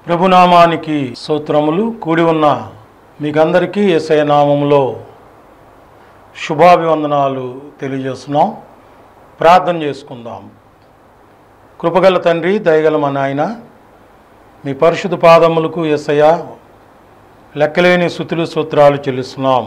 ప్రభునామానికి స్తోత్రములు కూడి ఉన్న మీకందరికీ ఏసయ నామములో శుభాభివందనాలు తెలియజేస్తున్నాం ప్రార్థన చేసుకుందాం కృపగల తండ్రి దయగల మా నాయన మీ పరిశుద్ధ పాదములకు ఏసయ్య లెక్కలేని శృతులు సూత్రాలు చెల్లిస్తున్నాం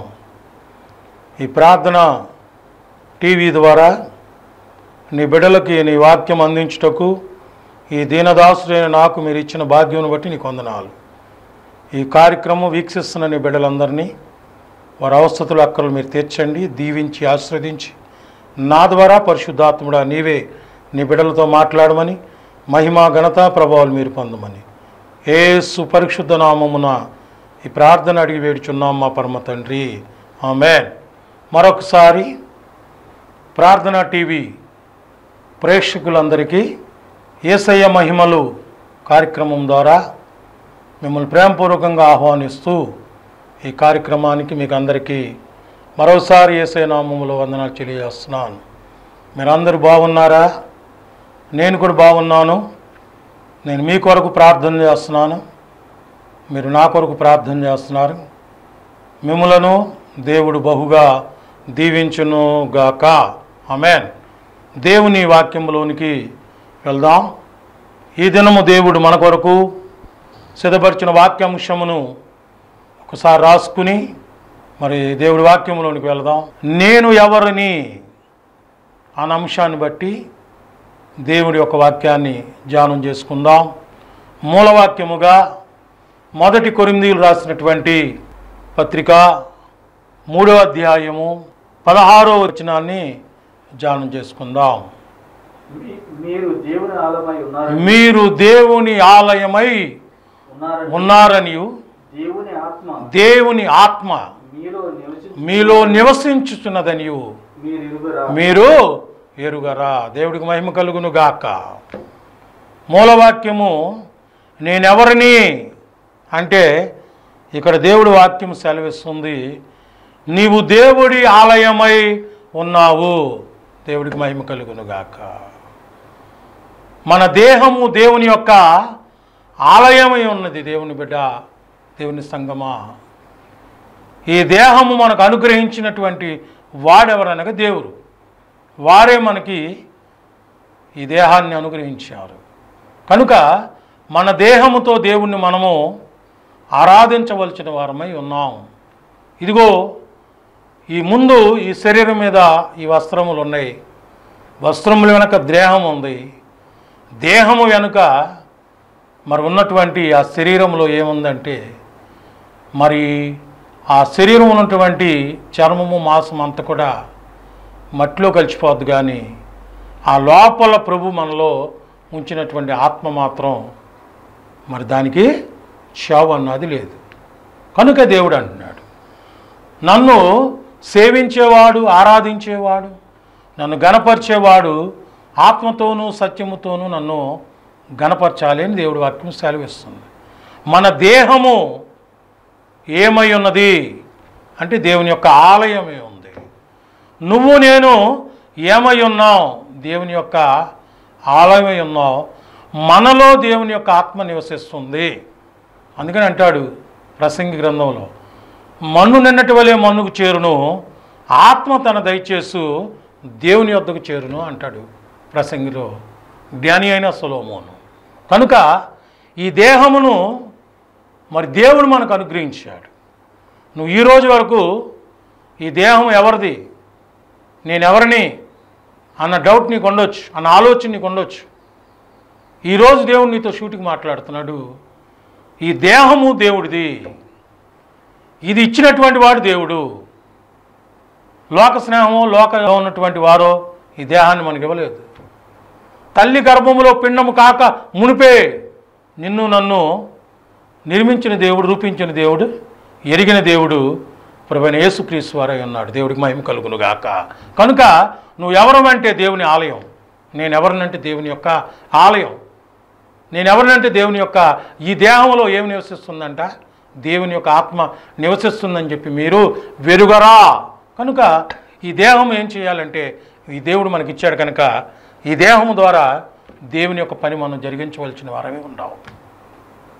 ఈ ప్రార్థన టీవీ ద్వారా నీ బిడ్డలకి నీ వాక్యం అందించుటకు ఈ దీనదాసుడైన నాకు మీరు ఇచ్చిన భాగ్యం బట్టి నీకు వందనాలు ఈ కార్యక్రమం వీక్షిస్తున్న నీ బిడ్డలందరినీ వారి అవస్థతులు అక్కలు మీరు తీర్చండి దీవించి ఆశ్రవదించి నా ద్వారా పరిశుద్ధాత్ముడా నీవే నీ బిడ్డలతో మాట్లాడమని మహిమ ఘనత ప్రభావాలు మీరు పొందమని ఏ సుపరిశుద్ధ నామమున ఈ ప్రార్థన అడిగి వేడుచున్నాం మా పరమ తండ్రి ఆమెన్ మరొకసారి ప్రార్థన టీవీ ప్రేక్షకులందరికీ ఏసయ్య మహిమలు కార్యక్రమం ద్వారా మిమ్మల్ని ప్రేమపూర్వకంగా ఆహ్వానిస్తూ ఈ కార్యక్రమానికి మీకు అందరికీ మరోసారి ఏసయ్య నామములో వందనాలు తెలియజేస్తున్నాను మీరందరూ బాగున్నారా నేను కూడా బాగున్నాను నేను మీ కొరకు ప్రార్థన చేస్తున్నాను మీరు నా కొరకు ప్రార్థన చేస్తున్నారు మిమ్మలను దేవుడు బహుగా దీవించును గాక ఆమెన్ దేవుని వాక్యంలోనికి వెళ్దాం ఈ దినము దేవుడు మన కొరకు సిద్ధపరిచిన వాక్యాంశమును ఒకసారి రాసుకుని మరి దేవుడి వాక్యంలోనికి వెళ్దాం నేను ఎవరిని అన్న అంశాన్ని బట్టి దేవుడి యొక్క వాక్యాన్ని ధ్యానం చేసుకుందాం మూలవాక్యముగా మొదటి కొరిందీలు రాసినటువంటి పత్రిక మూడో అధ్యాయము పదహారో వచనాన్ని ధ్యానం చేసుకుందాం మీ- మీరు దేవుని ఆలమై ఉన్నారు మీరు దేవుని ఆలయమై ఉన్నారని ఉన్నారనియు దేవుని ఆత్మ దేవుని ఆత్మ మీలో నివసించి మీలో నివసించుతున్నదనియు మీరు ఇరుగురా మీరు ఎరుగరా దేవుడికి మహిమ కలుగును గాక మూలవాక్యము నేనెవరిని అంటే ఇక్కడ దేవుడి వాక్యం సెలవిస్తుంది నీవు దేవుడి ఆలయమై ఉన్నావు దేవుడికి మహిమ కలుగును గాక మన దేహము దేవుని యొక్క ఆలయమై ఉన్నది దేవుని బిడ్డ దేవుని సంగమా ఈ దేహము మనకు అనుగ్రహించినటువంటి వాడెవరనగా దేవుడు వారే మనకి ఈ దేహాన్ని అనుగ్రహించారు కనుక మన దేహముతో దేవుణ్ణి మనము ఆరాధించవలసిన వారమై ఉన్నాం ఇదిగో ఈ ముందు ఈ శరీరం మీద ఈ వస్త్రములు ఉన్నాయి వస్త్రముల వెనక దేహం ఉంది దేహము వెనుక మరి ఉన్నటువంటి ఆ శరీరంలో ఏముందంటే మరి ఆ శరీరం ఉన్నటువంటి చర్మము మాంసం అంతా కూడా మట్టిలో కలిసిపోద్ది కానీ ఆ లోపల ప్రభు మనలో ఉంచినటువంటి ఆత్మ మాత్రం మరి దానికి చావు అన్నది లేదు కనుక దేవుడు అంటున్నాడు నన్ను సేవించేవాడు ఆరాధించేవాడు నన్ను గణపరిచేవాడు ఆత్మతోనూ సత్యముతోనూ నన్ను గణపరచాలి అని దేవుడు వాక్యం సెలవిస్తుంది మన దేహము ఏమై ఉన్నది అంటే దేవుని యొక్క ఆలయమే ఉంది నువ్వు నేను ఏమై ఉన్నావు దేవుని యొక్క ఆలయమై ఉన్నావు మనలో దేవుని యొక్క ఆత్మ నివసిస్తుంది అందుకని అంటాడు ప్రసంగి గ్రంథంలో మన్ను నిన్నటి వలె మన్నుకు చేరును ఆత్మ తన దయచేసు దేవుని యొద్దకు చేరును అంటాడు ప్రసంగిలో జ్ఞాని అయిన సొలోమోను కనుక ఈ దేహమును మరి దేవుడు మనకు అనుగ్రహించాడు నువ్వు ఈ రోజు వరకు ఈ దేహం ఎవరిది నేను ఎవరిని అన్న డౌట్ నీకు ఉండొచ్చు అన్న ఆలోచన నీకు ఉండొచ్చు ఈరోజు దేవుడు నీతో షూటింగ్ మాట్లాడుతున్నాడు ఈ దేహము దేవుడిది ఇది ఇచ్చినటువంటి వాడు దేవుడు లోక స్నేహము లోకంలో ఉన్నటువంటి వారో ఈ దేహాన్ని మనకి ఇవ్వలేదు తల్లి గర్భములో పిండము కాక మునిపే నిన్ను నన్ను నిర్మించిన దేవుడు రూపించిన దేవుడు ఎరిగిన దేవుడు ప్రభుని యేసుక్రీస్తు వారై ఉన్నాడు దేవుడికి మహిమ కలుగును గాక కనుక నువ్వు ఎవరమంటే దేవుని ఆలయం నేను ఎవరినంటే దేవుని యొక్క ఆలయం నేను ఎవరినంటే దేవుని యొక్క ఈ దేహంలో ఏమి నివసిస్తుందంట దేవుని యొక్క ఆత్మ నివసిస్తుందని చెప్పి మీరు వెరుగరా కనుక ఈ దేహం ఏం చేయాలంటే ఈ దేవుడు మనకి ఇచ్చాడు కనుక ఈ దేహం ద్వారా దేవుని యొక్క పని మనం జరిగించవలసిన వారమే ఉన్నాం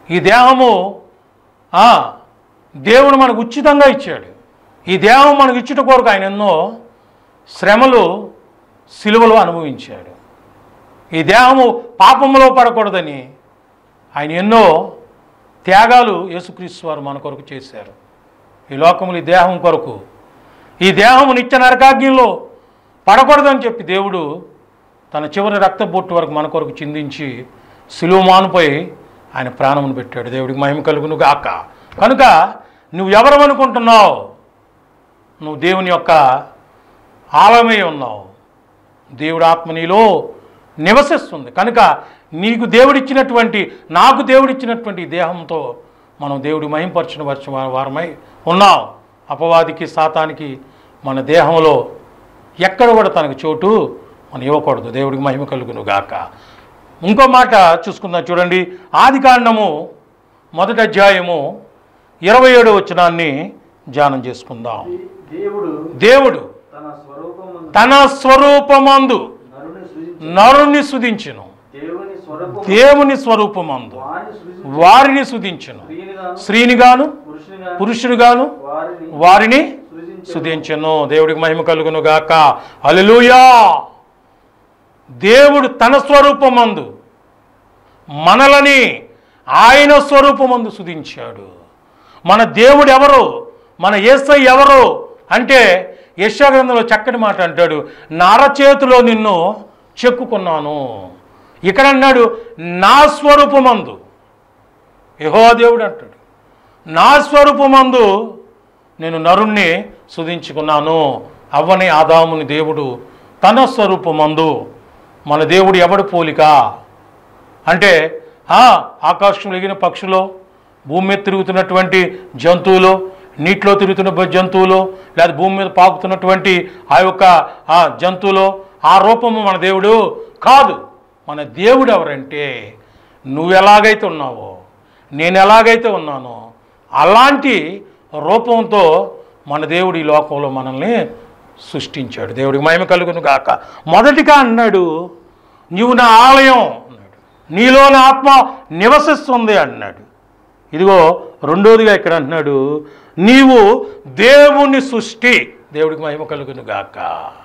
ఈ దేహము ఆ, దేవుడు మనకు ఉచితంగా ఇచ్చాడు ఈ దేహం మనకు ఇచ్చుట కొరకు ఆయన ఎన్నో శ్రమలు సిలువలో అనుభవించాడు ఈ దేహము పాపములో పడకూడదని ఆయన ఎన్నో త్యాగాలు యేసుక్రీస్తు వారు మన కొరకు చేశారు ఈ లోకములు ఈ దేహం కొరకు ఈ దేహము నిత్య నరకాగ్నిలో పడకూడదని చెప్పి దేవుడు తన చివరి రక్తబొట్టు వరకు మన కొరకు చిందించి సిలువ మానుపై ఆయన ప్రాణమును పెట్టాడు దేవుడికి మహిమ కలుగును గాక కనుక నువ్వు ఎవరు అనుకుంటున్నావు నువ్వు దేవుని యొక్క ఆలయమై ఉన్నావు దేవుడు ఆత్మ నీలో నివసిస్తుంది కనుక నీకు దేవుడిచ్చినటువంటి నాకు దేవుడిచ్చినటువంటి ఈ దేహంతో మనం దేవుడి మహింపరచిన వర్ష వారమై ఉన్నాం అపవాదికి సాతానికి మన దేహంలో ఎక్కడ కూడా తనకు చోటు మనం ఇవ్వకూడదు దేవుడికి మహిమ కలుగును గాక ఇంకో మాట చూసుకుందాం చూడండి ఆది కాండము మొదటి అధ్యాయము ఇరవై ఏడు వచనాన్ని ధ్యానం చేసుకుందాం దేవుడు దేవుడు తన స్వరూపమందు తన స్వరూపమందు నరుని సృజించి నరుని సుధించును దేవుని స్వరూపం దేవుని స్వరూపమందు వారిని సృజించి వారిని సుధించును స్త్రీనిగాను స్త్రీనిగాను పురుషునిగాను పురుషునిగాను వారిని వారిని సృజించి సుధించను దేవుడికి మహిమ కలుగును గాక హల్లెలూయా దేవుడు తన స్వరూపమందు మనలని ఆయన స్వరూపమందు సుధించాడు మన దేవుడు ఎవరు మన యేసై ఎవరు అంటే యశాగ్రంథంలో చక్కటి మాట అంటాడు నరచేతిలో నిన్ను చెక్కుకున్నాను ఇక్కడ అన్నాడు నా స్వరూపమందు యహో దేవుడు అంటాడు నా స్వరూపమందు నేను నరుణ్ణి సుధించుకున్నాను అవ్వని ఆదాముని దేవుడు తన స్వరూపమందు మన దేవుడు ఎవడు పోలిక అంటే ఆ, ఆకాశంలో ఎగిన పక్షులు భూమి మీద తిరుగుతున్నటువంటి జంతువులు నీటిలో తిరుగుతున్న బ- జంతువులు లేదా భూమి మీద పాకుతున్నటువంటి ఆ యొక్క ఆ జంతువులు ఆ రూపము మన దేవుడు కాదు మన దేవుడు ఎవరంటే నువ్వు ఎలాగైతే ఉన్నావో నేను ఎలాగైతే ఉన్నానో అలాంటి రూపంతో మన దేవుడు ఈ లోకంలో మనల్ని సృష్టించాడు దేవుడికి మహిమ కలుగును గాక మొదటిగా అన్నాడు నీవు నా ఆలయం అన్నాడు నీలోని ఆత్మ నివసిస్తుంది అన్నాడు ఇదిగో రెండోదిగా ఇక్కడ అంటున్నాడు నీవు దేవుని సృష్టి దేవుడికి మహిమ కలుగును గాక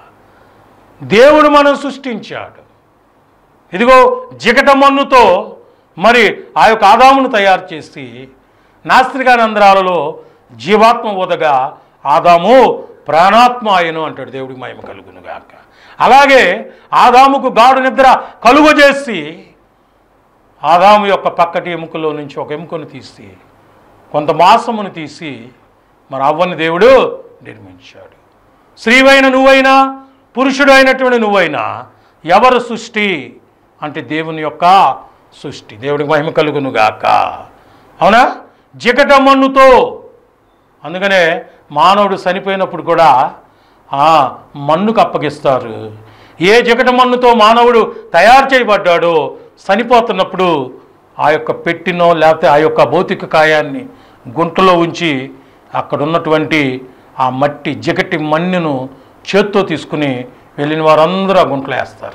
దేవుడు మనం సృష్టించాడు ఇదిగో జిగట మన్నుతో మరి ఆ యొక్క ఆదామును తయారు చేసి నాస్తికానందరాలలో జీవాత్మ ఉదగా ఆదాము ప్రాణాత్మ ఆయను అంటాడు దేవుడికి మహిమ కలుగును గాక అలాగే ఆదాముకు గాఢ నిద్ర కలుగజేసి ఆదాము యొక్క పక్కటి ఎముకలో నుంచి ఒక ఎముకను తీసి కొంత మాసమును తీసి మరి అవ్వని దేవుడు నిర్మించాడు స్త్రీవైన నువ్వైనా పురుషుడు అయినటువంటి నువ్వైనా ఎవరు సృష్టి అంటే దేవుని యొక్క సృష్టి దేవుడికి మహిమ కలుగును గాక అవునా జిగట మన్నుతో అందుకనే మానవుడు చనిపోయినప్పుడు కూడా ఆ మన్నుకు అప్పగిస్తారు ఏ జిగట మన్నుతో మానవుడు తయారు చేయబడ్డాడో చనిపోతున్నప్పుడు ఆ యొక్క పెట్టినో లేకపోతే ఆ యొక్క భౌతిక కాయాన్ని గుంటలో ఉంచి అక్కడ ఉన్నటువంటి ఆ మట్టి జిగటి మన్నును చేత్తో తీసుకుని వెళ్ళిన వారందరూ ఆ గుంటలో వేస్తారు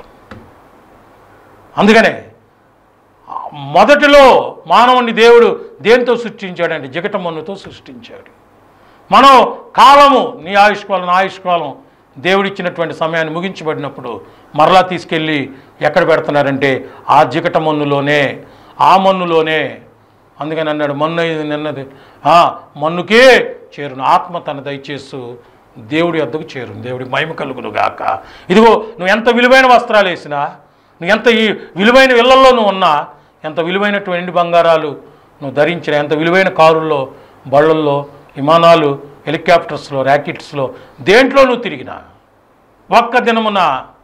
అందుకనే ఆ మొదటిలో మానవుని దేవుడు దేంతో సృష్టించాడంటే జిగట మన్నుతో సృష్టించాడు మనం కాలము నీ ఆయుష్కాలం నా ఆయుష్కాలం దేవుడిచ్చినటువంటి సమయాన్ని ముగించబడినప్పుడు మరలా తీసుకెళ్ళి ఎక్కడ పెడుతున్నారంటే ఆ జిగట మన్నులోనే ఆ మన్నులోనే అందుకని అన్నాడు మన్ను అయింది నిన్నది ఆ, మన్నుకే చేరును ఆత్మ తన దయచేస్తూ దేవుడి వద్దకు చేరును దేవుడికి మహిమ కలుగును గాక ఇదిగో నువ్వు ఎంత విలువైన వస్త్రాలు వేసినా నువ్వు ఎంత ఈ విలువైన ఇళ్లలో నువ్వు ఉన్నా ఎంత విలువైనటువంటి ఎండి బంగారాలు నువ్వు ధరించిన ఎంత విలువైన కారుల్లో బళ్ళల్లో విమానాలు హెలికాప్టర్స్లో ర్యాకెట్స్లో దేంట్లో నువ్వు తిరిగినా ఒక్క దినమున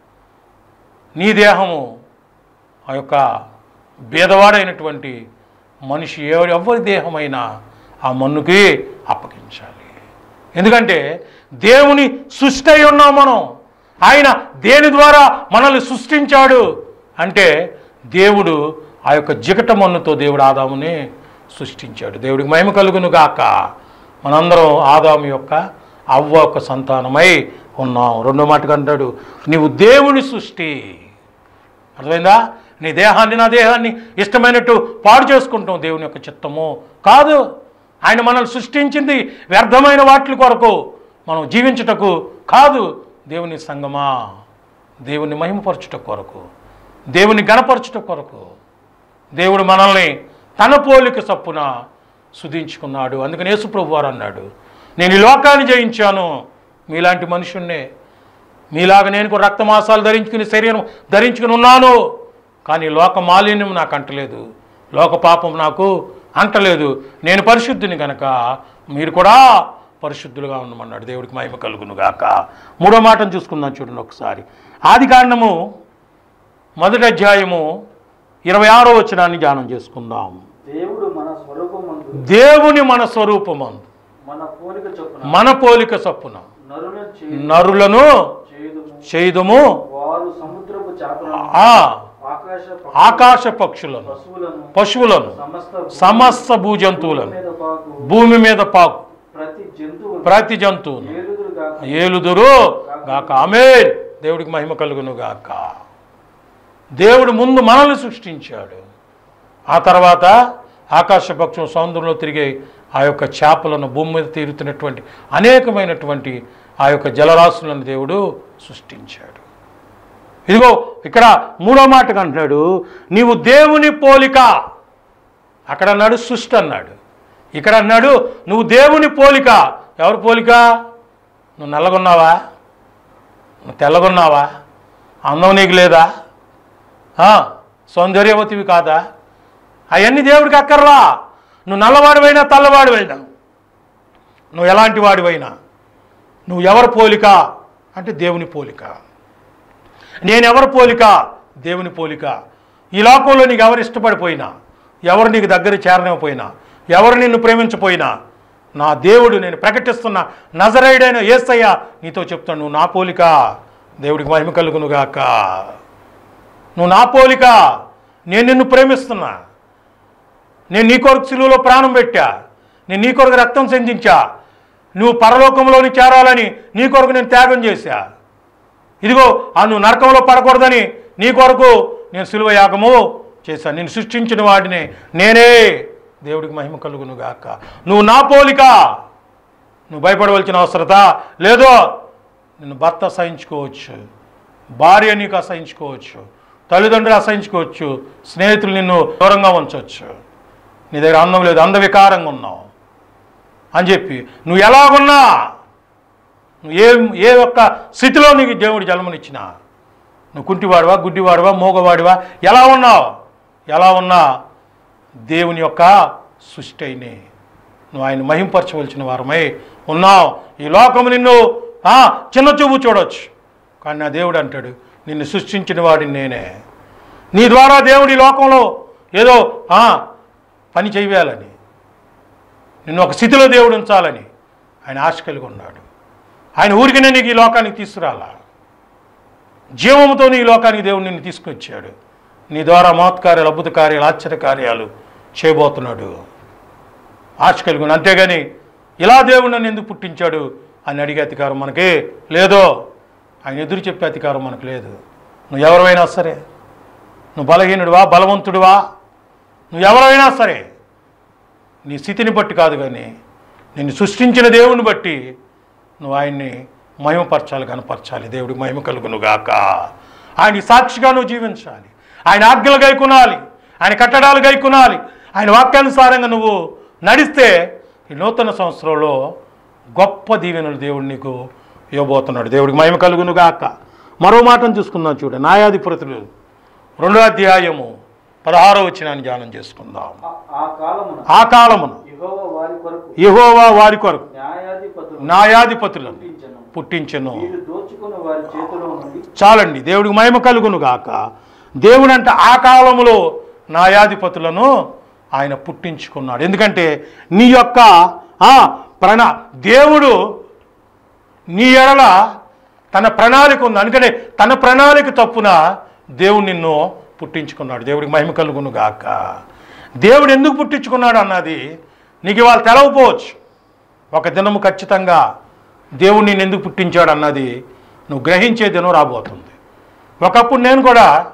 నీ దేహము ఆ యొక్క భేదవాడైనటువంటి మనిషి ఎవరి ఎవరి దేహమైనా ఆ మన్నుకి అప్పగించాలి ఎందుకంటే దేవుని సృష్టి అయి ఉన్నాం మనం ఆయన దేని ద్వారా మనల్ని సృష్టించాడు అంటే దేవుడు ఆ యొక్క జిగట మన్నుతో దేవుడు ఆదాముని సృష్టించాడు దేవుడికి మహిమ కలుగును గాక మనందరం ఆదాము యొక్క అవ్వ యొక్క సంతానమై ఉన్నాం రెండో మాటగా అంటాడు నీవు దేవుని సృష్టి అర్థమైందా నీ దేహాన్ని నా దేహాన్ని ఇష్టమైనట్టు పాడు చేసుకుంటాం దేవుని యొక్క చిత్తము కాదు ఆయన మనల్ని సృష్టించింది వ్యర్థమైన వాటి కొరకు మనం జీవించుటకు కాదు దేవుని సంగమా దేవుని మహిమపరచుట కొరకు దేవుని గణపరచుట కొరకు దేవుడు మనల్ని తన పోలిక చప్పున సుధించుకున్నాడు అందుకని యేసుప్రభు వారు అన్నాడు నేను ఈ లోకాన్ని జయించాను మీలాంటి మనుషుణ్ణే మీలాగా నేను కూడా రక్తమాసాలు ధరించుకుని శరీరం ధరించుకుని ఉన్నాను కానీ లోక మాలిన్యం నాకు అంటలేదు లోక పాపం నాకు అంటలేదు నేను పరిశుద్ధిని కనుక మీరు కూడా పరిశుద్ధులుగా ఉండమన్నాడు దేవుడికి మహిమ కలుగును గాక మూడో మాటను చూసుకుందాం చూడండి ఒకసారి ఆది కాండము మొదటి అధ్యాయము ఇరవై ఆరో వచనాన్ని ధ్యానం చేసుకుందాం దేవుడు మన స్వరూపమందు దేవుని మన స్వరూపమందు మన పోలిక చొప్పున మన పోలిక చొప్పున నరులను చేయుదు నరులను చేయుదుము చేయుదము వారు సముద్రపు చేపలను ఆ ఆకాశ పక్షులను, ఆకాశ పక్షులను పశువులను పశువులను సమస్త సమస్త భూజంతువులను మీద పాకు భూమి మీద పాకు ప్రతి జంతువు ప్రతి జంతువును ఏలుదురు గాక ఏలుదురు గాక ఆమె దేవుడికి మహిమ కలుగును గాక దేవుడు ముందు మనల్ని సృష్టించాడు ఆ తర్వాత ఆకాశ పక్షం సముద్రంలో తిరిగే ఆ యొక్క చేపలను భూమి మీద తీరుతున్నటువంటి అనేకమైనటువంటి ఆ యొక్క జలరాశులను దేవుడు సృష్టించాడు ఇదిగో ఇక్కడ మూడో మాటగా అంటున్నాడు నీవు దేవుని పోలిక అక్కడ అన్నాడు సృష్టి అన్నాడు ఇక్కడ అన్నాడు నువ్వు దేవుని పోలిక ఎవరి పోలిక నువ్వు నల్లగొన్నావా నువ్వు తెల్లగొన్నావా అందం నీకు లేదా ఆ, సౌందర్యవతివి కాదా అవన్నీ దేవుడికి అక్కర్లా నువ్వు నల్లవాడివైనా తెల్లవాడివైనా నువ్వు ఎలాంటి వాడివైనా నువ్వు ఎవరి పోలిక అంటే దేవుని పోలిక నేను ఎవరి పోలిక దేవుని పోలిక ఈ లోకంలో నీకు ఎవరు ఇష్టపడిపోయినా ఎవరు నీకు దగ్గర చేరనివ్వపోయినా ఎవరు నిన్ను ప్రేమించపోయినా నా దేవుడు నేను ప్రకటిస్తున్న నజరైడైన ఏసయ్య నీతో చెప్తాను నువ్వు నా పోలిక దేవుడికి మహిమ కలుగునుగాక నువ్వు నా పోలిక నేను నిన్ను ప్రేమిస్తున్నా నేను నీ కొరకు సిలువలో ప్రాణం పెట్టా నేను నీ కొరకు రక్తం చెందించా నువ్వు పరలోకంలోని చేరాలని నీ కొరకు నేను త్యాగం చేశా ఇదిగో ఆ నువ్వు నరకంలో పడకూడదని నీ కొరకు నేను సిలువ యాగము చేశాను నేను సృష్టించిన వాడిని నేనే దేవుడికి మహిమ కలుగును గాక నువ్వు నా పోలిక నువ్వు భయపడవలసిన అవసరత లేదో నిన్ను భర్త అసహించుకోవచ్చు భార్య నీకు అసహించుకోవచ్చు తల్లిదండ్రులు అసహించుకోవచ్చు స్నేహితులు నిన్ను దూరంగా ఉంచవచ్చు నీ దగ్గర అందం లేదు అందవికారంగా ఉన్నావు అని చెప్పి నువ్వు ఎలాగున్నా నువ్వు ఏ ఏ ఒక్క స్థితిలో నీకు దేవుడు జన్మనిచ్చినా నువ్వు కుంటివాడివా గుడ్డివాడివా మూగవాడివా ఎలా ఉన్నావు ఎలా ఉన్నా దేవుని యొక్క సృష్టి అయినే నువ్వు ఆయన మహింపరచవలసిన వారమై ఉన్నావు ఈ లోకము నిన్ను ఆ, చిన్న చూపు చూడొచ్చు కానీ నా దేవుడు అంటాడు నిన్ను సృష్టించిన వాడిని నేనే నీ ద్వారా దేవుడు ఈ లోకంలో ఏదో ఆ, పని చేయాలని నిన్ను ఒక స్థితిలో దేవుడు ఉంచాలని ఆయన ఆశ కలిగి ఉన్నాడు ఆయన ఊరికనే నీకు ఈ లోకానికి తీసుకురాలా జీవముతో నీ లోకానికి దేవుడు నిన్ను తీసుకొచ్చాడు నీ ద్వారా మహత్కార్యాలు అద్భుత కార్యాలు ఆశ్చర్య కార్యాలు చేయబోతున్నాడు ఆశ కలిగి ఉన్నాడు అంతేగాని ఇలా దేవుడు నన్ను ఎందుకు పుట్టించాడు అని అడిగే అధికారం మనకి లేదో ఆయన ఎదురు చెప్పే అధికారం మనకు లేదు నువ్వు ఎవరైనా సరే నువ్వు బలహీనుడివా బలవంతుడివా నువ్వు ఎవరైనా సరే నీ స్థితిని బట్టి కాదు కానీ నిన్ను సృష్టించిన దేవుని బట్టి నువ్వు ఆయన్ని మహిమపరచాలి కనపరచాలి దేవుడికి మహిమ కలుగును గాక ఆయన సాక్షిగా నువ్వు జీవించాలి ఆయన ఆజ్ఞలు గైకొనాలి ఆయన కట్టడాలు గైకొనాలి ఆయన వాక్యానుసారంగా నువ్వు నడిస్తే ఈ నూతన సంవత్సరంలో గొప్ప దీవెనలు దేవుడు నీకు ఇవ్వబోతున్నాడు దేవుడికి మహిమ కలుగును గాక మరో మాటను చూసుకుందాం చూడ న్యాయాధిపతులు రెండో అధ్యాయము పదహారో వచ్చినాన్ని ధ్యానం చేసుకుందాం ఆ- ఆ కాలమున ఆ కాలమును యెహోవా వారి కొరకు యెహోవా వారి కొరకు న్యాయాధిపతులు న్యాయాధిపతులను పుట్టించెను పుట్టించెను వీరు దోచుకున్న వారి చేతిలో నుండి చాలండి దేవుడికి మహిమ కలుగును గాక దేవుడు అంటే ఆ కాలములో న్యాయాధిపతులను ఆయన పుట్టించుకున్నాడు ఎందుకంటే నీ యొక్క ఆ ప్రణా దేవుడు నీ ఎడల తన ప్రణాళిక ఉంది అందుకనే తన ప్రణాళిక తప్పున దేవుడు నిన్ను పుట్టించుకున్నాడు దేవుడికి మహిమ కలుగును గాక దేవుడు ఎందుకు పుట్టించుకున్నాడు అన్నది నీకు ఇవాళ తెలవపోవచ్చు ఒక దినము ఖచ్చితంగా దేవుడు నేను ఎందుకు పుట్టించాడు అన్నది నువ్వు గ్రహించే దినం రాబోతుంది ఒకప్పుడు నేను కూడా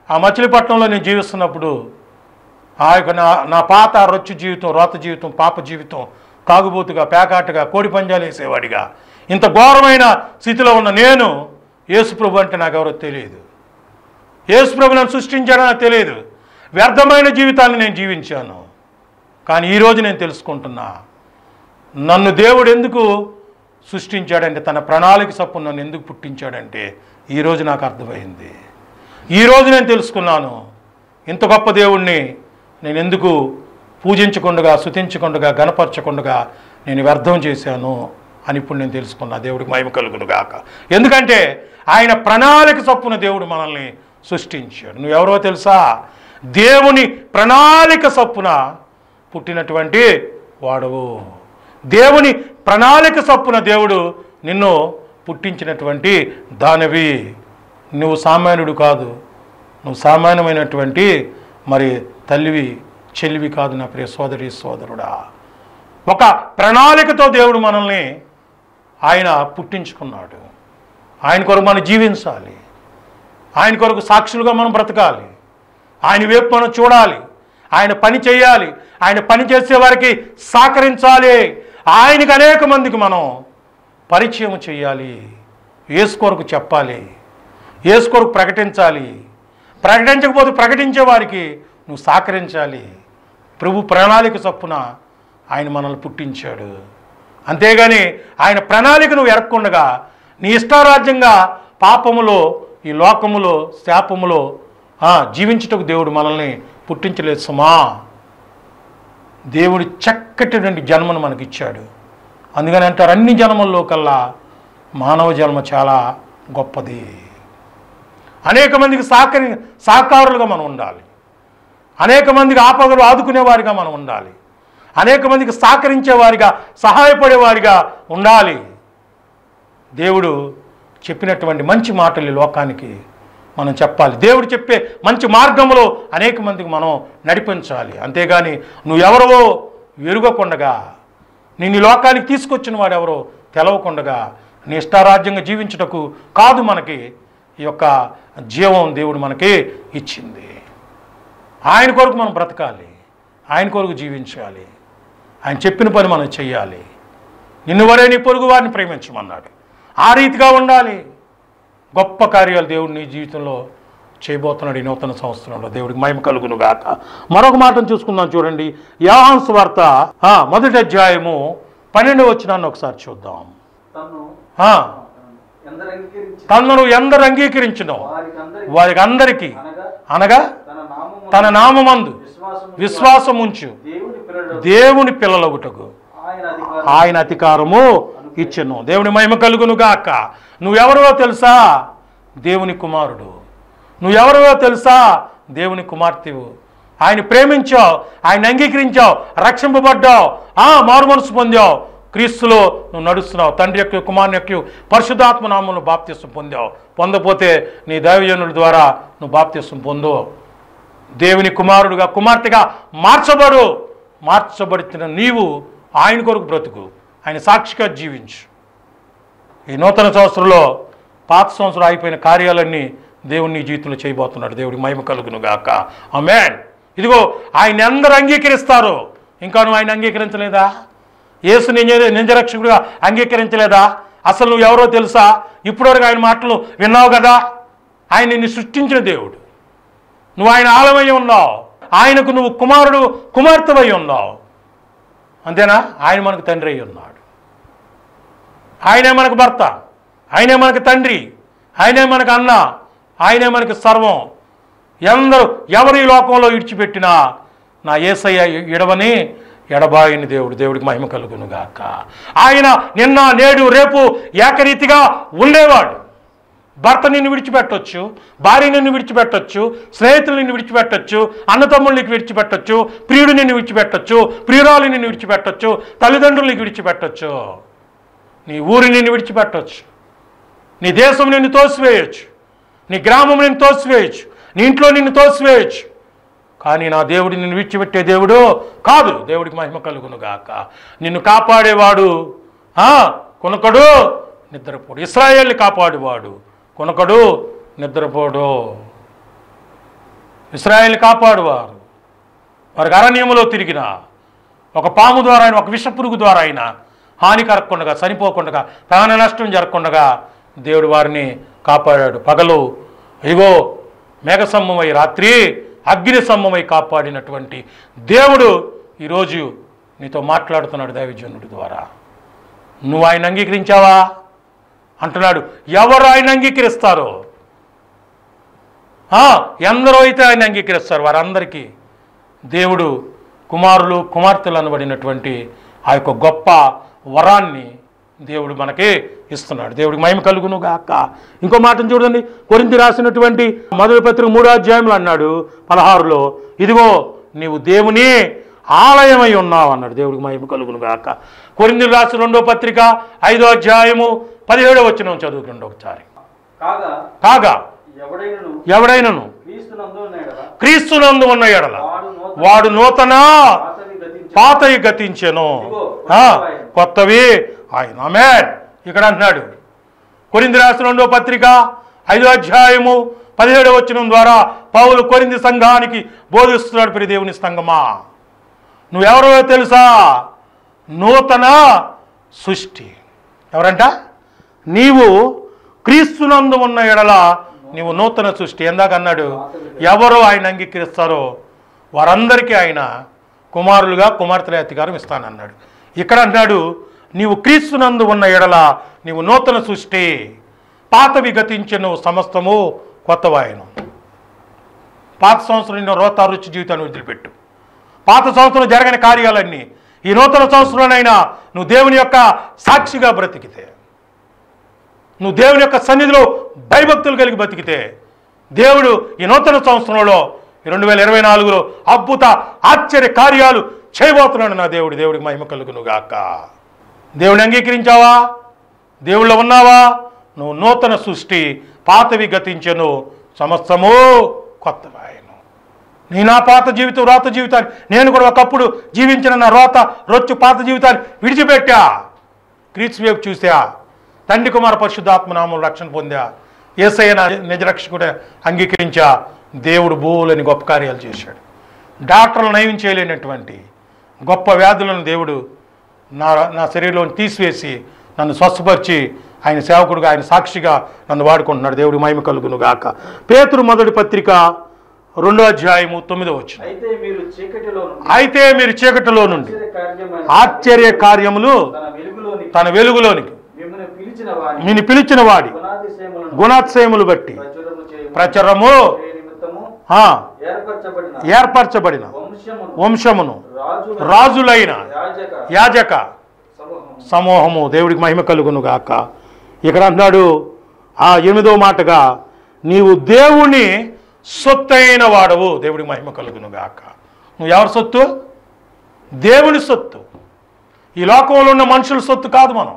ఆ మచిలీపట్నంలో నేను జీవిస్తున్నప్పుడు ఆ యొక్క నా నా పాత రొచ్చు జీవితం రోత జీవితం పాప జీవితం తాగుబోతుగా పేకాటగా కోడి పంజాలు వేసేవాడిగా ఇంత ఘోరమైన స్థితిలో ఉన్న నేను యేసుప్రభు అంటే నాకు ఎవరో తెలియదు యేసుప్రభు నన్ను సృష్టించాడో నాకు తెలియదు వ్యర్థమైన జీవితాన్ని నేను జీవించాను కానీ ఈరోజు నేను తెలుసుకుంటున్నా నన్ను దేవుడు ఎందుకు సృష్టించాడంటే తన ప్రణాళిక సప్పు నన్ను ఎందుకు పుట్టించాడంటే ఈరోజు నాకు అర్థమైంది ఈరోజు నేను తెలుసుకున్నాను ఇంత గొప్ప దేవుణ్ణి నేను ఎందుకు పూజించకుండా శుతించకుండా గనపరచకుండా నేను వ్యర్థం చేశాను అని ఇప్పుడు నేను తెలుసుకున్నా దేవుడికి మహిమ కలుగును గాక ఎందుకంటే ఆయన ప్రణాళిక చొప్పున దేవుడు మనల్ని సృష్టించాడు నువ్వెవరో తెలుసా దేవుని ప్రణాళిక చొప్పున పుట్టినటువంటి వాడవు దేవుని ప్రణాళిక చొప్పున దేవుడు నిన్ను పుట్టించినటువంటి దానవి నువ్వు సామాన్యుడు కాదు నువ్వు సామాన్యమైనటువంటి మరి తల్లివి చెల్లివి కాదు నా ప్రియ సోదరి సోదరుడా ఒక ప్రణాళికతో దేవుడు మనల్ని ఆయన పుట్టించుకున్నాడు ఆయన కొరకు మనం జీవించాలి ఆయన కొరకు సాక్షులుగా మనం బ్రతకాలి ఆయన వైపు మనం చూడాలి ఆయన పని చేయాలి ఆయన పని చేసే వారికి సహకరించాలి ఆయనకి అనేక మందికి మనం పరిచయం చేయాలి ఏసు కొరకు చెప్పాలి ఏసు కొరకు ప్రకటించాలి ప్రకటించకపోతే ప్రకటించే వారికి నువ్వు సహకరించాలి ప్రభు ప్రణాళిక చొప్పున ఆయన మనల్ని పుట్టించాడు అంతేగాని ఆయన ప్రణాళిక నువ్వు ఎరక్కుండగా నీ ఇష్టారాజ్యంగా పాపములో ఈ లోకములో శాపములో ఆ, జీవించుటకు దేవుడు మనల్ని పుట్టించలేదు సుమా దేవుడు చక్కటి జన్మను మనకి ఇచ్చాడు అందుకని అంటారు అన్ని జన్మల్లో కల్లా మానవ జన్మ చాలా గొప్పది అనేక మందికి సహకరి సహకారులుగా మనం ఉండాలి అనేక మందికి ఆపదలు ఆదుకునేవారిగా మనం ఉండాలి అనేక మందికి సహకరించేవారిగా సహాయపడేవారిగా ఉండాలి దేవుడు చెప్పినటువంటి మంచి మాటలు ఈ లోకానికి మనం చెప్పాలి దేవుడు చెప్పే మంచి మార్గంలో అనేక మందికి మనం నడిపించాలి అంతేగాని నువ్వు ఎవరవో ఎరుగకుండగా నేను ఈ లోకానికి తీసుకొచ్చిన వాడు ఎవరో తెలవకుండగా నీ ఇష్టారాజ్యంగా జీవించుటకు కాదు మనకి ఈ యొక్క జీవం దేవుడు మనకి ఇచ్చింది ఆయన కొరకు మనం బ్రతకాలి ఆయన కొరకు జీవించాలి ఆయన చెప్పిన పని మనం చెయ్యాలి నిన్ను వరే నీ పొరుగు వారిని ప్రేమించమన్నాడు ఆ రీతిగా ఉండాలి గొప్ప కార్యాలు దేవుడు నీ జీవితంలో చేయబోతున్నాడు ఈ నూతన సంవత్సరంలో దేవుడికి మహిమ కలుగును గాక మరొక మాటను చూసుకుందాం చూడండి యాహాన్స్ వార్త ఆ, మొదటి అధ్యాయము పన్నెండు వచ్చినాన్ని ఒకసారి చూద్దాం తన్ను ఆ, ఎందరు అంగీకరించి తనను ఎందరు అంగీకరించడం వారికి అందరికి వారికి అందరికీ అనగా అనగా తన నామము తన నామమందు విశ్వాసము విశ్వాసం ఉంచు దేవుని పిల్లలు దేవుని పిల్లలగుటకు ఆయన అధికారం ఆయన అధికారము ఇచ్చెను దేవుని మహిమ కలుగును గాక నువ్వెవరో తెలుసా దేవుని కుమారుడు నువ్వెవరో తెలుసా దేవుని కుమార్తెవు ఆయన ప్రేమించావు ఆయన అంగీకరించావు రక్షింపబడ్డావు ఆ మారు మనసు పొందావు క్రీస్తులో నువ్వు నడుస్తున్నావు తండ్రి యొక్క కుమారుని యొక్క పరిశుద్ధాత్మ నామంలో బాప్తిస్వం పొందావు పొందపోతే నీ దైవజనుల ద్వారా నువ్వు బాప్తిస్వం పొందు దేవుని కుమారుడుగా కుమార్తెగా మార్చబడు మార్చబడిన నీవు ఆయన కొరకు బ్రతుకు ఆయన సాక్షిగా జీవించు ఈ నూతన సంవత్సరంలో పాత సంవత్సరం అయిపోయిన కార్యాలన్నీ దేవుని నీ జీవితంలో చేయబోతున్నాడు దేవుడికి మహిమ కలుగును గాక ఆమేన్ ఇదిగో ఆయన అందరూ అంగీకరిస్తారు ఇంకా నువ్వు ఆయన అంగీకరించలేదా యేసు నిజ నిజరక్షకుడుగా అంగీకరించలేదా అసలు నువ్వు ఎవరో తెలుసా ఇప్పటివరకు ఆయన మాటలు విన్నావు కదా ఆయన నిన్ను సృష్టించిన దేవుడు నువ్వు ఆయన ఆలమై ఉన్నావు ఆయనకు నువ్వు కుమారుడు కుమార్తెవై ఉన్నావు అంతేనా ఆయన మనకు తండ్రి అయి ఉన్నాడు ఆయనే మనకు భర్త ఆయనే మనకు తండ్రి ఆయనే మనకు అన్న ఆయనే మనకు సర్వం ఎందరూ ఎవరు ఈ లోకంలో ఇడిచిపెట్టినా నా ఏసయ్య ఎడవని ఎడబాయిని దేవుడు దేవుడికి మహిమ కలుగును గాక ఆయన నిన్న నేడు రేపు ఏకరీతిగా ఉండేవాడు భర్త నిన్ను విడిచిపెట్టొచ్చు భార్య నిన్ను విడిచిపెట్టొచ్చు స్నేహితులు నిన్ను విడిచిపెట్టొచ్చు అన్నతమ్ముళ్ళకి విడిచిపెట్టొచ్చు ప్రియుడు నిన్ను విడిచిపెట్టొచ్చు ప్రియురాలు నిన్ను విడిచిపెట్టొచ్చు తల్లిదండ్రులకి విడిచిపెట్టొచ్చు నీ ఊరి నిన్ను విడిచిపెట్టొచ్చు నీ దేశం నిన్ను తోసివేయచ్చు నీ గ్రామం నిన్ను తోసివేయచ్చు నీ ఇంట్లో నిన్ను తోసివేయచ్చు కానీ నా దేవుడు నిన్ను విడిచిపెట్టే దేవుడు కాదు దేవుడికి మహిమ కలుగును గాక నిన్ను కాపాడేవాడు ఆ, కొనకడు నిద్రపోడు ఇస్రాయేల్ని కాపాడేవాడు కొనకడు నిద్రపోడు ఇస్రాయేల్ కాపాడువారు వారికి అరణ్యములో తిరిగిన ఒక పాము ద్వారా అయినా ఒక విషపురుగు ద్వారా అయినా హాని కలగకుండా చనిపోకుండా ప్రాణ నష్టం జరగకుండా దేవుడు వారిని కాపాడాడు పగలు ఇగో మేఘ సమ్మమై రాత్రి అగ్ని సమ్మమై కాపాడినటువంటి దేవుడు ఈరోజు నీతో మాట్లాడుతున్నాడు దైవజనుడి ద్వారా నువ్వు ఆయన అంగీకరించావా అంటున్నాడు ఎవరు ఆయన అంగీకరిస్తారో ఆ, ఎందరో అయితే ఆయన అంగీకరిస్తారు వారందరికీ దేవుడు కుమారులు కుమార్తెలు అనబడినటువంటి ఆ యొక్క గొప్ప వరాన్ని దేవుడు మనకి ఇస్తున్నాడు దేవుడికి మహిమ కలుగును గాక ఇంకో మాటను చూడండి కొరింతి రాసినటువంటి మొదటి పత్రిక మూడో అధ్యాయంలో అన్నాడు పదహారులో ఇదిగో నీవు దేవుని ఆలయమై ఉన్నావు అన్నాడు దేవుడికి మహిమ కలుగును గాక కొరింది రాసిన రెండో పత్రిక ఐదో అధ్యాయము పదిహేడో వచ్చిన చదువుకుండి ఒకసారి కాగా కాగా ఎవడైనను ఎవడైనను క్రీస్తునందు ఉన్నాడరా క్రీస్తునందు ఉన్న ఎడల వాడు నూతన వాడు నూతన పాతవి గతించి పాతవి గతించెను ఆ, కొత్తవి ఆయన ఆమేన్ ఇక్కడ అంటున్నాడు కొరింది రాసిన రెండో పత్రిక ఐదో అధ్యాయము పదిహేడవ వచనం ద్వారా పౌలు కొరింది సంఘానికి బోధిస్తున్నాడు ప్రియ దేవుని సంఘమా నువ్వెవరో తెలుసా నూతన సృష్టి ఎవరంట నీవు క్రీస్తునందు ఉన్న ఎడల నీవు నూతన సృష్టి ఎందాక అన్నాడు ఎవరు ఆయన అంగీకరిస్తారో వారందరికీ ఆయన కుమారులుగా కుమార్తెల అధికారం ఇస్తానన్నాడు ఇక్కడ అంటున్నాడు నీవు క్రీస్తునందు ఉన్న ఎడల నీవు నూతన సృష్టి పాతవి గతించను సమస్తము కొత్తవాయను పాత సంవత్సరం నిన్ను రోత రుచి జీవితాన్ని వదిలిపెట్టు పాత సంవత్సరం జరగని కార్యాలన్నీ ఈ నూతన సంవత్సరంలోనైనా నువ్వు దేవుని యొక్క సాక్షిగా బ్రతికితే నువ్వు దేవుని యొక్క సన్నిధిలో భయభక్తులు కలిగి బతికితే దేవుడు ఈ నూతన సంవత్సరంలో రెండు వేల ఇరవై నాలుగులో అద్భుత ఆశ్చర్య కార్యాలు చేయబోతున్నాడు నా దేవుడు దేవుడికి మహిమ కలుగును గాక దేవుని అంగీకరించావా దేవుళ్ళో ఉన్నావా నువ్వు నూతన సృష్టి పాతవి గతించెను సమస్తము కొత్తవాయను నీ నా పాత జీవితం రోత జీవితాన్ని నేను కూడా ఒకప్పుడు జీవించిన నా రోత రొచ్చు పాత జీవితాన్ని విడిచిపెట్టా క్రీస్తు వైపు చూసా తండ్రి కుమార పరిశుద్ధాత్మ నామం రక్షణ పొందా ఏసయ్య నా నిజ రక్షకుడే అంగీకరించా దేవుడు భూలని గొప్ప కార్యాలు చేశాడు డాక్టర్లు నయం చేయలేనటువంటి గొప్ప వ్యాధులను దేవుడు నా నా శరీరంలో తీసివేసి నన్ను స్వస్థపరిచి ఆయన సేవకుడుగా ఆయన సాక్షిగా నన్ను వాడుకుంటున్నాడు దేవుడి మహిమ కలుగును గాక పేతురు మొదటి పత్రిక రెండో అధ్యాయము తొమ్మిదో వచ్చిన అయితే మీరు చీకటిలో నుండి అయితే మీరు చీకటిలో నుండి ఆశ్చర్య కార్యమైన ఆశ్చర్య కార్యములు తన వెలుగులోని తన వెలుగులోనికి మిమ్మల్ని పిలిచిన వారి నేను పిలిచిన వాడి గుణాతిశయములను గుణాత్సయములు బట్టి ప్రచురము చేయు ప్రచురము చేయ నిమిత్తము ఆ, ఏర్పరచబడిన ఏర్పరచబడిన వంశమును వంశమును రాజు రాజులైన యాజక యాజక సమూహము సమూహము దేవుడికి మహిమ కలుగును గాక ఇక్కడ అంటున్నాడు ఆ ఎనిమిదో మాటగా నీవు దేవుని సొత్తైన వాడవు దేవుడికి మహిమ కలుగును గాక నువ్వు ఎవరి సొత్తు దేవుని సొత్తు ఈ లోకంలో ఉన్న మనుషుల సొత్తు కాదు మనం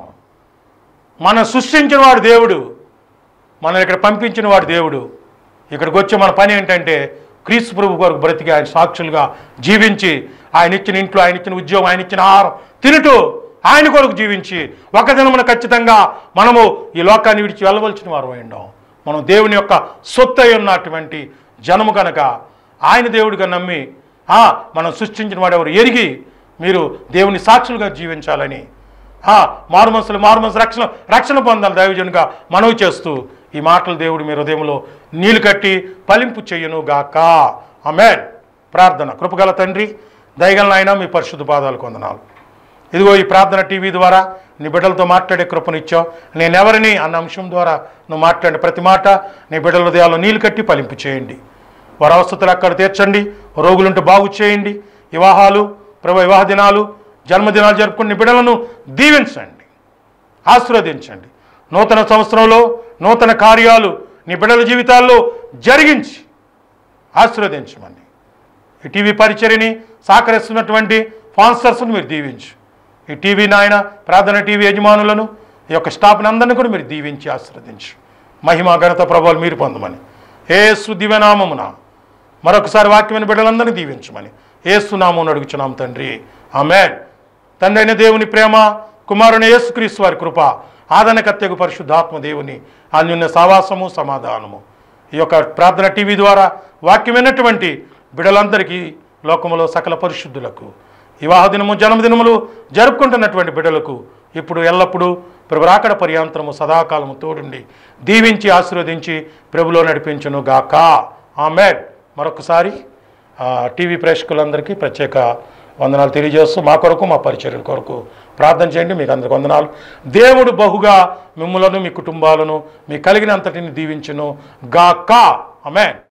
మనం సృష్టించిన వాడు దేవుడు మనం ఇక్కడ పంపించిన వాడు దేవుడు ఇక్కడికి వచ్చి మన పని ఏంటంటే క్రీస్తు ప్రభు కొరకు బ్రతికి ఆయన సాక్షులుగా జీవించి ఆయన ఇచ్చిన ఇంట్లో ఆయన ఇచ్చిన ఉద్యోగం ఆయన ఇచ్చిన ఆహారం తినుటూ ఆయన కొరకు జీవించి ఒక దినమున ఖచ్చితంగా మనము ఈ లోకాన్ని విడిచి వెళ్ళవలసిన వారు ఉండం మనం దేవుని యొక్క సొత్తు అయి ఉన్నటువంటి జనము కనుక ఆయన దేవుడిగా నమ్మి ఆ, మనం సృష్టించిన వాడెవరు ఎరిగి మీరు దేవుని సాక్షులుగా జీవించాలని ఆ, మారుమనసులు మారుమనసు రక్షణ రక్షణ పొందాలి దైవజనుగా మనవి చేస్తూ ఈ మాటలు దేవుడు మీ హృదయంలో నీళ్లు కట్టి ఫలింపు చెయ్యను గాక ఆమెన్ ప్రార్థన కృపగల తండ్రి దయగల నాయన మీ పరిశుద్ధ పాదాలు కొందనాలు ఇదిగో ఈ ప్రార్థన టీవీ ద్వారా నీ బిడ్డలతో మాట్లాడే కృపనిచ్చావు నేనెవరిని అన్న అంశం ద్వారా నువ్వు మాట్లాడే ప్రతి మాట నీ బిడ్డల హృదయాల్లో నీళ్లు కట్టి ఫలింపు చేయండి వారి అవస్థలు అక్కడ తీర్చండి రోగులుంటే బాగు చేయండి వివాహాలు ప్రభు వివాహ దినాలు జన్మదినాలు జరుపుకుని బిడ్డలను దీవించండి ఆశీర్వదించండి నూతన సంవత్సరంలో నూతన కార్యాలు నీ బిడ్డల జీవితాల్లో జరిగించి ఆశీర్వదించమని ఈ టీవీ పరిచర్యని సహకరిస్తున్నటువంటి స్పాన్సర్స్ను మీరు దీవించు ఈ టీవీ నాయన ప్రార్థన టీవీ యజమానులను ఈ యొక్క స్టాఫ్ని అందరినీ కూడా మీరు దీవించి ఆశీర్వదించు మహిమ ఘనత ప్రభావాలు మీరు పొందమని ఏసు దివ్యనామమున మరొకసారి వాక్యమైన బిడ్డలందరినీ దీవించమని ఏసునామం అడుగుచున్నాం తండ్రి ఆమెన్ తండ్రి అయిన దేవుని ప్రేమ కుమారుని యేసుక్రీస్తు వారి కృప ఆదనకత్యకు పరిశుద్ధాత్మ దేవుని అన్యున్న సావాసము సమాధానము ఈ యొక్క ప్రార్థన టీవీ ద్వారా వాక్యం విన్నటువంటి బిడలందరికీ లోకములో సకల పరిశుద్ధులకు వివాహ దినము జన్మదినములు జరుపుకుంటున్నటువంటి బిడ్డలకు ఇప్పుడు ఎల్లప్పుడూ ప్రభు రాకడ పర్యాంతరము సదాకాలము తోడుండి దీవించి ఆశీర్వదించి ప్రభులో నడిపించును గాక ఆమె మరొకసారి ఆ, టీవీ ప్రేక్షకులందరికీ ప్రత్యేక వందనాలు తెలియజేస్తూ మా కొరకు మా పరిచర్యల కొరకు ప్రార్థన చేయండి మీకు అందరికి వందనాలు దేవుడు బహుగా మిమ్మలను మీ కుటుంబాలను మీ కలిగినంతటిని దీవించును గాక ఆమెన్